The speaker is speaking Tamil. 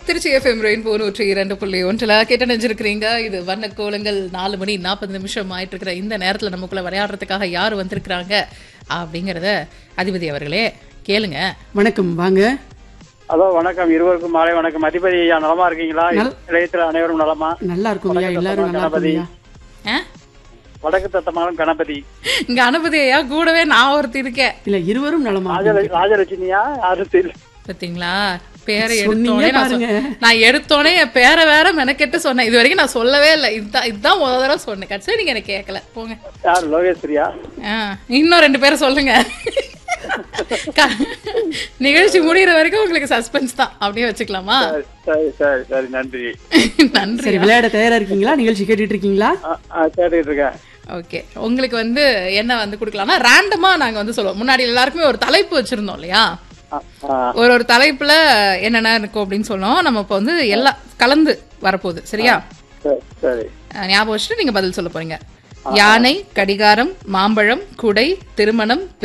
திருச்சி எஃப்எம் ரெயின்போ நூற்றி இரண்டு புள்ளி ஒன்றில் கேட்டு நினைச்சிருக்கிறீங்க இது வண்ண கோலங்கள் நாலு மணி நாற்பது நிமிஷம் ஆயிட்டு இருக்கிற இந்த நேரத்தில் நமக்குள்ள விளையாடுறதுக்காக யார் வந்திருக்கிறாங்க அப்படிங்கிறத அதிபதி அவர்களே கேளுங்க வணக்கம் வாங்க ஹலோ வணக்கம் இருவருக்கும் மாலை வணக்கம் அதிபதி ஐயா நலமா இருக்கீங்களா இளையத்தில் அனைவரும் நலமா நல்லா இருக்கும் ஐயா எல்லாரும் நல்லா இருக்கும் ஐயா ஆ? வடக்கு தத்தமானம் கணபதி இங்க அனுபதி ஐயா கூடவே நான் ஒருத்தி இருக்கேன் இல்ல இருவரும் நலமா ராஜல- ராஜலட்சுமியா யாரும் தெரியல பாத்தீங்களா பேரை சொன்னீங்க எடுத்தோடனே நான் பாருங்க. சொ- நான் எடுத்தோடனே என் பேரை வேற மெனக்கெட்டு சொன்னேன் இது வரைக்கும் நான் சொல்லவே இல்லை இதுதான் இதுதான் முத தடவை சொன்னேன் கடைசியா நீங்க எனக்கு கேட்கல போங்க யார் லோகேஸ்வரியா ஆ, இன்னும் ரெண்டு பேரும் சொல்லுங்க க- நிகழ்ச்சி முடியிற வரைக்கும் உங்களுக்கு சஸ்பென்ஸ் தான் அப்படியே வச்சுக்கலாமா சரி, சரி சரி சரி நன்றி நன்றி சரி விளையாட தயாரா இருக்கீங்களா நிகழ்ச்சி கேட்டுட்டு இருக்கீங்களா ஆ, ஆ, கேட்டுக்கிட்டு இருக்கேன் ஓகே உங்களுக்கு வந்து என்ன வந்து கொடுக்கலாம்னா ரேண்டமா நாங்க வந்து சொல்லுவோம் முன்னாடி எல்லாருக்குமே ஒரு தலைப்பு வச்சிருந்தோம் இல்லையா ஆ, ஆ, ஒரு ஒரு தலைப்புல என்னென்ன இருக்கும் அப்படின்னு சொன்னோம் நம்ம இப்போ வந்து எல்லாம் கலந்து வரப்போகுது சரியா சரி சரி அஹ் ஞாபகம் வச்சுட்டு நீங்க பதில் சொல்ல போறீங்க யானை கடிகாரம் மாம்பழம் குடை திருமணம்